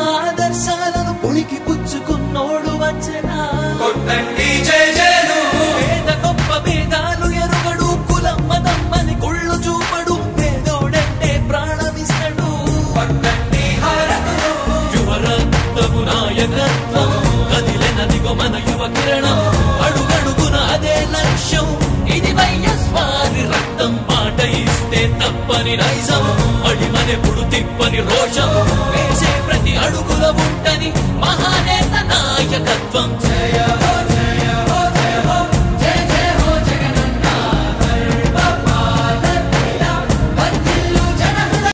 ఆదర్శాలను పులికి పుచ్చుకున్నోడు వచ్చనా కొట్టండి జై జయను పేద గొప్ప భేదాలు ఎరుగడు కులం మతం అని కుళ్ళు చూపడు పేదోడంటే ప్రాణమిస్తడు పట్టండి హారతులు యువరక్తము నాయకత్వం కదిలెనదిగో మన యువ కిరణం అడుగడుగున అదే లక్ష్యం ఇది వైఎస్వారి రక్తం మాట ఇస్తే తప్పని నైజం అడిమనెప్పుడు తిప్పని రోషం